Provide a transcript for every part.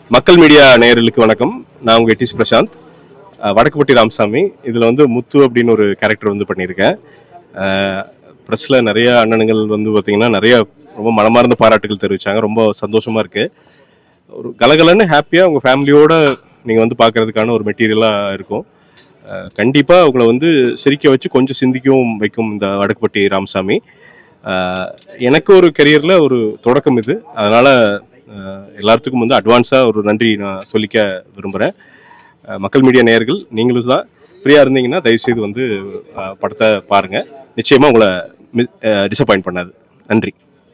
மக்கள் மீடியா நேயர்களுக்கு வணக்கம் நான் உங்க எட்டிஸ் பிரசாந்த் அஹ், வடக்குப்பட்டி ராமசாமி இதுல வந்து முத்து அப்படின்னு ஒரு கேரக்டர் வந்து பண்ணியிருக்கேன் ப்ரெஸ்ல நிறைய அண்ணனுங்கள் வந்து பார்த்தீங்கன்னா நிறைய ரொம்ப மனமார்ந்த பாராட்டுகள் தெரிவிச்சாங்க ரொம்ப சந்தோஷமா இருக்கு ஒரு கலகலன்னு ஹாப்பியா உங்க ஃபேமிலியோட நீங்க வந்து பார்க்கறதுக்கான ஒரு மெட்டீரியலா இருக்கும் அஹ், கண்டிப்பா உங்களை வந்து சிரிக்க வச்சு கொஞ்சம் சிந்திக்கவும் வைக்கும் இந்த வடக்குப்பட்டி ராமசாமி அஹ், எனக்கு ஒரு கெரியர்ல ஒரு தொடக்கம் இது அதனால அஹ், எல்லாத்துக்கும் வந்து அட்வான்ஸா ஒரு நன்றி நான் சொல்லிக்க விரும்புறேன் அஹ், மக்கள் மீடியா நேயர்கள் நீங்களும் தான் ஃப்ரீயா இருந்தீங்கன்னா தயவுசெய்து வந்து அஹ், படத்தை பாருங்க நிச்சயமா உங்களை டிசப்பாயிண்ட் பண்ணாது நன்றி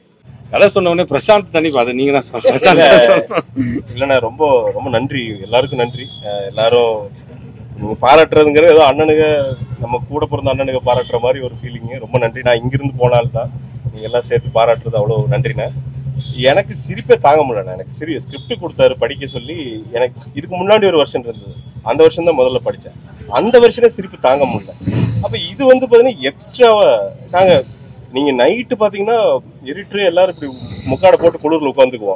கதை சொன்ன உடனே பிரசாந்த் தனி அதை நீங்க தான் சொல்லணும். பிரசாந்த் தான் சொல்லணும். இல்லைண்ணா ரொம்ப ரொம்ப நன்றி எல்லாருக்கும் நன்றி அஹ் எல்லாரும் நீங்க பாராட்டுறதுங்கிறது ஏதோ அண்ணனுங்க நம்ம கூட பிறந்த அண்ணனுங்க பாராட்டுற மாதிரி ஒரு ஃபீலிங்கு ரொம்ப நன்றி நான் இங்கிருந்து போனால்தான் நீங்க எல்லாம் சேர்த்து பாராட்டுறது அவ்வளோ நன்றிண்ணே எனக்கு சிரிப்பே தாங்க முடியலண்ணா எனக்கு சிரி ஸ்கிரிப்ட் கொடுத்தாரு படிக்க சொல்லி எனக்கு இதுக்கு முன்னாடி ஒரு வருஷம் இருந்தது அந்த வருஷம் தான் முதல்ல படித்தேன் அந்த வருஷமே சிரிப்பு தாங்க முடியல அப்போ இது வந்து பார்த்தீங்கன்னா எக்ஸ்ட்ராவா நாங்க நீங்க நைட்டு பாத்தீங்கன்னா இருட்டு எல்லாரும் இப்படி முக்காட போட்டு குளிர்ல உட்காந்துக்குவோம்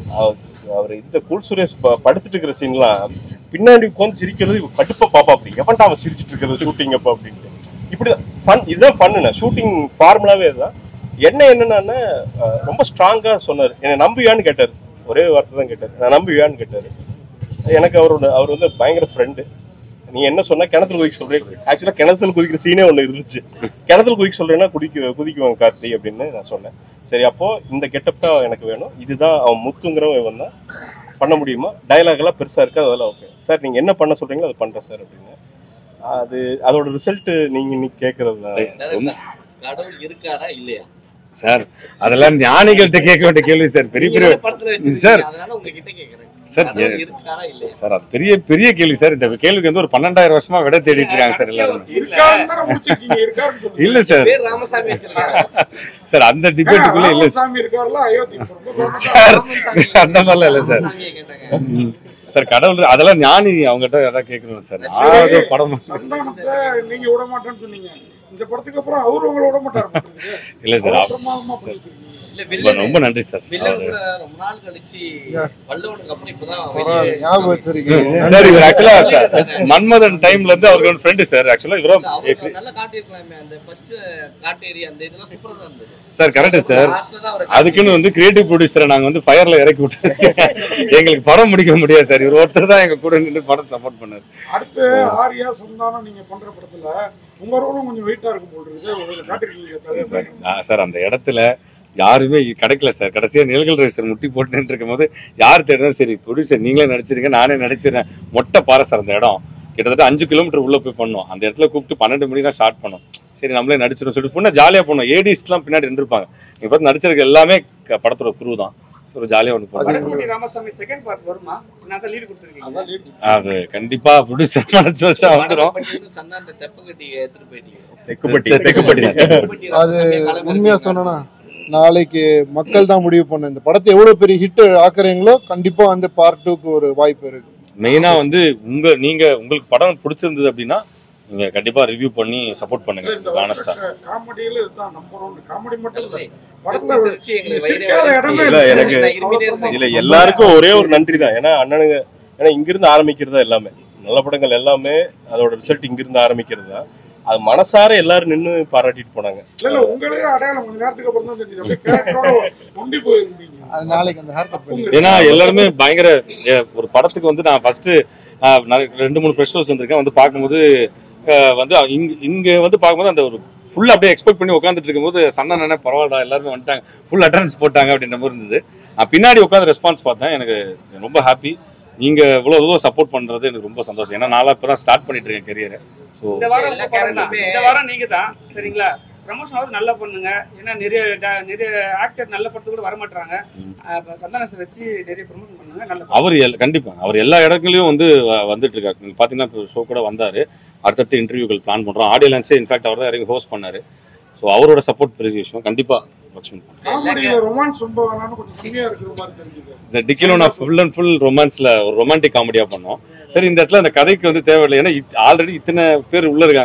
அவர் இந்த கூல் சுரேஷ் ப- படுத்துட்டு இருக்கிற சீன்லாம் பின்னாடி உட்காந்து சிரிக்கிறது இவ கடுப்பா பாப்பா அப்படி எவன்டா அவன் சிரிச்சிட்டு இருக்கிறது ஷூட்டிங் அப்ப அப்படின்ட்டு இப்படி ஃபன் இதுதான் ஃபன்னு ஷூட்டிங் ஃபார்முலாவே இதுதான் என்ன என்னன்னா அஹ், ரொம்ப ஸ்ட்ராங்கா சொன்னார் என்னை நம்புவியான்னு கேட்டார் ஒரே வார்த்தை தான் கேட்டார் நான் நம்புவியான்னு கேட்டார் எனக்கு அவரோட அவர் வந்து பயங்கர ஃப்ரெண்டு நீ என்ன சொன்னா கிணத்துல குதிக்க சொல்றேன் ஆக்சுவலா கிணத்துல குதிக்கிற சீனே ஒண்ணு இருந்துச்சு கிணத்துல குதிக்க சொல்றேன்னா குதிக்க குதிக்குவாங்க கார்த்தி அப்படின்னு நான் சொன்னேன் சரி அப்போ இந்த கெட்டப் தான் எனக்கு வேணும் இதுதான் அவன் முத்துங்கிறவன் இவன் தான் பண்ண முடியுமா டயலாக் எல்லாம் பெருசா இருக்கு அதெல்லாம் ஓகே சார் நீங்க என்ன பண்ண சொல்றீங்களோ அதை பண்றேன் சார் அப்படின்னு அது அதோட ரிசல்ட் நீங்க இன்னைக்கு கேட்கறது தான் ரொம்ப- கடவுள் இருக்காரா இல்லையா சார் அதெல்லாம் ஞானிகள்கிட்ட கேட்க வேண்டிய கேள்வி சார் பெரிய நீங்க பெரிய தானே படத்துல வச்சிருக்கீங்க, சார் அதனால உங்ககிட்ட கேக்குறேன் சார், கடவுள் yes. இருக்காரா இல்லையா சார் அது பெரிய பெரிய கேள்வி சார் இந்த கேள்விக்கு வந்து ஒரு பன்னெண்டாயிரம் வருஷமா விட தேடிட்டு இருக்காங்க சார் எல்லாரும் இருக்காருன்னு தானே முடிச்சிருக்கீங்க, இருக்காருன்னு சொல்லுங்க. இல்ல சார் பேர் ராமசாமி வச்சிருக்காங்க சார் அந்த டிபேட்டுக்குள்ள இல்ல சார் ராமசாமி இருக்காருல்ல, அயோத்தி ரொம்ப சார் அந்த மாதிரிலாம் இல்ல சார் ராமசாமியை கேட்டாங்க ம். சார் கடவுள் அதெல்லாம் ஞானி அவங்ககிட்ட எதாவது கேட்கணும் சார் நான் அது படம் சந்தானத்தை நீங்க விட மாட்டேன்னு சொன்னீங்க இந்த படத்துக்கு அப்புறம் அவரு உங்களை விட மாட்டாரு போல இருக்கு. இல்ல சார் அவ்வளவு பிரமாதமா பண்ணிட்டு இருக்கீங்க. இல்ல ரொம்ப- வில்லன் ரொம்ப நன்றி சார் வில்லன் கூட ரொம்ப நாள் கழிச்சு வல்லவனுக்கு அப்புறம் இப்பதான் பரவாயில்ல, வெளியே- ஞாபகம் வச்சிருக்கீங்க சார் இவர் ஆக்சுவலா சார் மன்மதன் டைம்ல இருந்து அவருக்கு ஒரு ஃப்ரெண்டு சார் ஆக்சுவலா இவரும் அவரு நல்லா காட்டியிருக்கலாமே அந்த ஃபர்ஸ்ட் காட்டேரி அந்த இதெல்லாம் சூப்பரா தான் இருந்தது சார் கரெக்ட் சார் லாஸ்ட்ல தான் அவரை அதுக்குன்னு வந்து கிரியேட்டிவ் ப்ரொடியூசரை நாங்க வந்து ஃபயர்ல இறக்கி விட்டு எங்களுக்கு படம் முடிக்க முடியாது சார் இவர் ஒருத்தர் தான் எங்க கூட நின்று படம் சப்போர்ட் பண்ணாரு அடுத்து ஆரியா சந்தானம் நீங்க பண்ற படத்துல உங்க ரோலும் கொஞ்சம் வெயிட்டா இருக்கும் போல் இருக்கு உங்களுக்கு காட்டிருக்கீங்க தலைவர். சார் நான் சார் அந்த இடத்துல யாருமே கிடைக்கல சார் கடைசியா நிழல்கள் ரேசர் முட்டி போட்டு நின்று இருக்கும் போது யார் தேடினா சரி ப்ரொடியூசர் நீங்களே நடிச்சிருங்க நானே நடிச்சிருந்தேன் மொட்டை பாறை சார் அந்த இடம் கிட்டத்தட்ட அஞ்சு கிலோமீட்டர் உள்ள போய் பண்ணோம் அந்த இடத்துல கூப்பிட்டு பன்னெண்டு மணி தான் ஸ்டார்ட் பண்ணோம் சரி நம்மளே நடிச்சிடும் சொல்லிட்டு ஃபுல்லாக ஜாலியாக பண்ணோம் ஏடிஸ்ட்லாம் பின்னாடி இருந்திருப்பாங்க நீங்க பார்த்து நடிச்சிருக்க எல்லாமே க- படத்தோட குரு தான் ஸோ ஒரு ஜாலியாக ஒன்று போகும் வடக்குட்டி ராமசாமி செகண்ட் பார்ட் வருமா நான் தான் லீடு கொடுத்துருக்கீங்க அதான் lead. அது கண்டிப்பா ப்ரொடியூசர் நினச்சி வச்சா வந்துடும் வடக்குப்பட்டியிலிருந்து சந்தானத்தை தெப்ப கட்டி எடுத்துட்டு போயிட்டீங்க தெக்குப்பட்டி தெக்குப்பட்டி தெப்பக்கட்டி அது ராமசாமியை களம் உண்மையா இறக்கி சொன்னா நாளைக்கு மக்கள் தான் முடிவு பண்ண இந்த படத்தை எவ்வளவு பெரிய ஹிட் ஆக்குறீங்களோ கண்டிப்பா வந்து பார்ட் டூக்கு ஒரு வாய்ப்பு இருக்கு மெயினா வந்து உங்க நீங்க உங்களுக்கு படம் பிடிச்சிருந்தது அப்படின்னா நீங்க கண்டிப்பா ரிவ்யூ பண்ணி சப்போர்ட் பண்ணுங்க இந்த ஆனஸ்டா காமெடியில இதுதான் நம்பர் ஒன் காமெடி மட்டும் இல்ல சிரிச்சு படத்துல சிரிச்சு எங்களை நீங்க வயிறே சிரிக்காத இடமே வலிச்சு. இல்ல, எனக்கு- நான் இருமிட்டே இருந்தேன். இதுல எல்லாருக்கும் ஒரே ஒரு நன்றி தான் ஏன்னா அண்ணனுங்க ஏன்னா இங்கிருந்து ஆரம்பிக்கிறதா எல்லாமே நல்ல படங்கள் எல்லாமே அதோட ரிசல்ட் இங்கிருந்து ஆரம்பிக்கிறது தான் அது மனசார எல்லாரும் நின்னு பாராட்டிட்டு போனாங்க இல்ல இல்ல உங்களே அடையாளம் கொஞ்ச நேரத்துக்கு அப்புறம் தான் தெரிஞ்சது அப்படியே கேரக்டரோட ஒண்டி போயிருந்தீங்க அது நாளைக்கு அந்த ஹேர் கட் பண்ணி ஏன்னா எல்லாருமே பயங்கர ஏ, ஒரு படத்துக்கு வந்து நான் ஃபர்ஸ்ட் ரெண்டு மூணு ப்ரெஷ் ஷோஸ் வந்திருக்கேன் வந்து பார்க்கும்போது அஹ், வந்து இங்க இங்க வந்து பார்க்கும்போது அந்த ஒரு ஃபுல் அப்படியே எக்ஸ்பெக்ட் பண்ணி உட்காந்துட்டு இருக்கும்போது சந்தா என்ன பரவாயில்ல எல்லாருமே வந்துட்டாங்க ஃபுல் அட்டண்டன்ஸ் போட்டாங்க அப்படின்ற மாதிரி இருந்தது நான் பின்னாடி உட்காந்து ரெஸ்பான்ஸ் பார்த்தேன் எனக்கு ரொம்ப ஹாப்பி நீங்க இவ்வளவு இவ்வளவு சப்போர்ட் பண்றது எனக்கு ரொம்ப சந்தோஷம் ஏன்னா நான் இப்பதான் ஸ்டார்ட் பண்ணிட்டு இருக்கேன் கெரியரை ஸோ இந்த வாரம் எல்லா உங்க படம் தான். character-மே- இந்த வாரம் நீங்க தான் சரிங்களா ப்ரமோஷன் ஆகுது நல்லா பண்ணுங்க ஏன்னா நிறைய ட- நிறைய ஆக்டர் நல்ல படத்துக்கு கூட வர மாட்டாங்க சந்தானத்தை வச்சு நிறைய ப்ரமோஷன் பண்ணுங்க நல்ல படம். அவர் எல்- கண்டிப்பா அவர் எல்லா இடங்களையும் வந்து வ- வந்துட்டு இருக்காரு நீங்க பாத்தீங்கன்னா இப்போ ஷோ கூட வந்தாரு அடுத்தடுத்த இன்டர்வியூகள் பிளான் பண்றோம் ஆடியோ லான்ச்சே இன்ஃபேக்ட் அவர் தான் இறங்கி ஹோஸ்ட் பண்ணாரு ஸோ அவரோட சப்போர்ட் பெரிய விஷயம் கண்டிப்பா லட்சுமி காமெடியில ரொமான்ஸ் ரொம்ப வேணாம்னு கொஞ்சம் கம்மியா இருக்கிற மாதிரி தெரிஞ்சுது சார் டிக்கிலோ நான் ஃபுல் அண்ட் ஃபுல் ரொமான்ஸ்ல ஒரு ரொமான்டிக் காமெடியா பண்ணோம் சரி இந்த இடத்துல அந்த கதைக்கு வந்து தேவையில்லை ஏன்னா ஆல்ரெடி இத்தனை பேர் உள்ள இருக்காங்க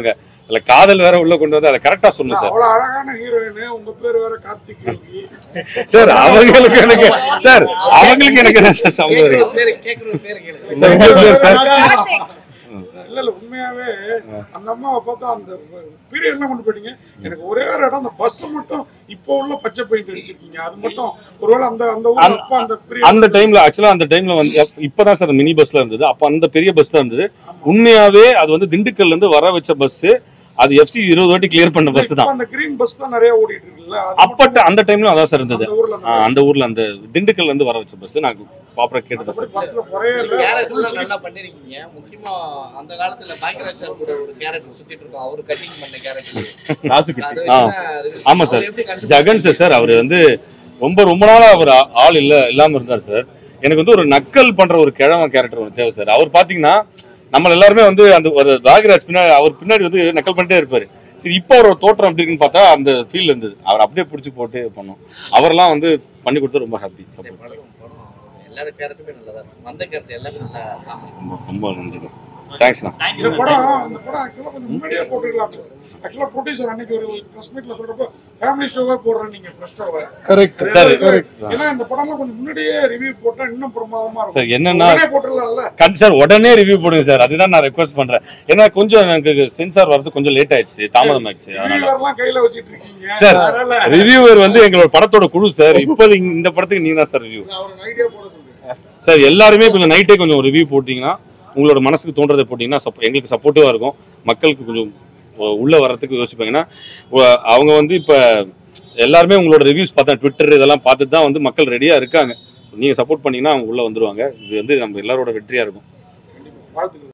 இல்ல காதல் வேற உள்ள கொண்டு வந்து அதை கரெக்டா சொல்லணும் சார் அவ்வளவு அழகான ஹீரோயின் உங்க பேர் வேற கார்த்திக் யோகி சார் அவங்களுக்கு எனக்கு சார் அவங்களுக்கு எனக்கு என்ன சார் சம்மந்தம் கேக்குற இருக்கு? பேரு கேக்குற பேரு கேளுங்க சார் உங்க பேர் சார் இல்ல இல்ல உண்மையாவே அந்த அம்மாவை பார்த்தா அந்த பீரியட்லாம் கொண்டு போயிட்டீங்க எனக்கு ஒரே ஒரு இடம் அந்த பஸ் மட்டும் இப்போ உள்ள பச்சை பெயிண்ட் அடிச்சிருக்கீங்க அது மட்டும் ஒருவேளை அந்த அந்த ஊர்ல அந்த- அப்ப அந்த பீரியட் அந்த டைம்ல ஆக்சுவலா அந்த டைம்ல வந்து அப்ப- இப்பதான் சார் மினி பஸ்ல இருந்தது அப்ப அந்த பெரிய பஸ் தான் இருந்தது உண்மையாவே அது வந்து திண்டுக்கல்ல இருந்து வர வச்ச பஸ் அது எஃப்சி இருபது வாட்டி கிளியர் பண்ண பஸ் தான் அந்த கிரீன் பஸ் தான் நிறைய ஓடிட்டு இருக்குல்ல அது அப்பட்ட அந்த டைம்ல அதான் சார் இருந்தது அந்த ஊர்ல ஆ, அந்த ஊர்ல அந்த திண்டுக்கல்ல இருந்து வர வச்ச பஸ் நான் ப்ராப்பரா கேட்டது மத்தபடி சார் படத்துல குறையே இல்ல கேரக்டர்லாம் நல்லா பண்ணிருக்கீங்க முக்கியமா அந்த காலத்துல பாக்கியராஜ் சார் கூட ஒரு கேரக்டர் சுத்திட்டு இருக்கோம் அவரு கட்டிங் பண்ண கேரக்டர் காசு கிட்டி ஆ. ஆமா சார் ஜெகன் சார் சார் அவர் வந்து ரொம்ப ரொம்ப நாளா அவர் ஆ- ஆள் இல்ல இல்லாம இருந்தார் சார் எனக்கு வந்து ஒரு நக்கல் பண்ற ஒரு கிழவன் கேரக்டர் ஒன்று தேவை சார் அவர் பாத்தீங்கன்னா நம்ம எல்லாருமே வந்து அந்த ஒரு ராகராஜ் பின்னாடி அவர் பின்னாடி வந்து நக்கல் பண்ணிட்டே இருப்பாரு சரி இப்போ அவரோட தோற்றம் எப்படி இருக்குன்னு பார்த்தா அந்த ஃபீல் இருந்தது அவர் அப்படியே பிடிச்சி போட்டு பண்ணோம் அவரெல்லாம் வந்து பண்ணி கொடுத்தா ரொம்ப ஹாப்பி சப்போர்ட் எல்லாரும் கேரக்டருமே நல்லதா இருக்கும் வந்த கேரக்டர் எல்லாமே நல்லா ரொம்ப ரொம்ப நன்றி தேங்க்ஸ்ண்ணா இந்த படம் இந்த படம் ஆக்சுவலா கொஞ்சம் முன்னாடியே போட்டுக்கலாம் ஆக்சுவலா ப்ரொடியூசர் அன்னைக்கு ஒரு பிரஸ் மீட்ல சொல்றப்போ ஃபேமிலி ஷோவே போடுறேன் நீங்க பிரஸ் ஷோவை கரெக்ட் சார் கரெக்ட் ஏன்னா இந்த படம்லாம் கொஞ்சம் முன்னாடியே ரிவ்யூ போட்டா இன்னும் பிரமாதமா இருக்கும் சார் என்னன்னா உடனே போட்டுடலாம்ல கண் சார் உடனே ரிவ்யூ போடுங்க சார் அதுதான் நான் ரெக்வஸ்ட் பண்றேன் ஏன்னா கொஞ்சம் எனக்கு சென்சார் வரது கொஞ்சம் லேட் ஆயிடுச்சு தாமதம் ஆயிடுச்சு அதனால ரிவ்யூவர்லாம் கையில வச்சிட்டு இருக்கீங்க சார் அதனால ரிவ்யூவர் வந்து எங்களோட படத்தோட குழு சார் இப்போ இந்த படத்துக்கு நீங்க தான் சார் ரிவ்யூ அவர் ஐடியா போட சொல்றேன் சார் எல்லாருமே கொஞ்சம் நைட்டே கொஞ்சம் ரிவ்யூ போட்டீங்கன்னா உங்களோட மனசுக்கு தோன்றதை போட்டீங்கன்னா support- எங்களுக்கு சப்போர்ட்டிவா இருக்கும் மக்களுக்கு கொஞ்சம் உ- உள்ள வர்றதுக்கு யோசிப்பாங்க ஏன்னா உ- அவங்க வந்து இப்ப எல்லாருமே உங்களோட ரிவ்யூஸ் பார்த்தா ட்விட்டர் இதெல்லாம் பார்த்துட்டு தான் வந்து மக்கள் ரெடியா இருக்காங்க நீங்க சப்போர்ட் பண்ணீங்கன்னா அவங்க உள்ள வந்துருவாங்க இது வந்து நம்ம எல்லாரோட வெற்றியா இருக்கும் வாழ்த்துக்கள்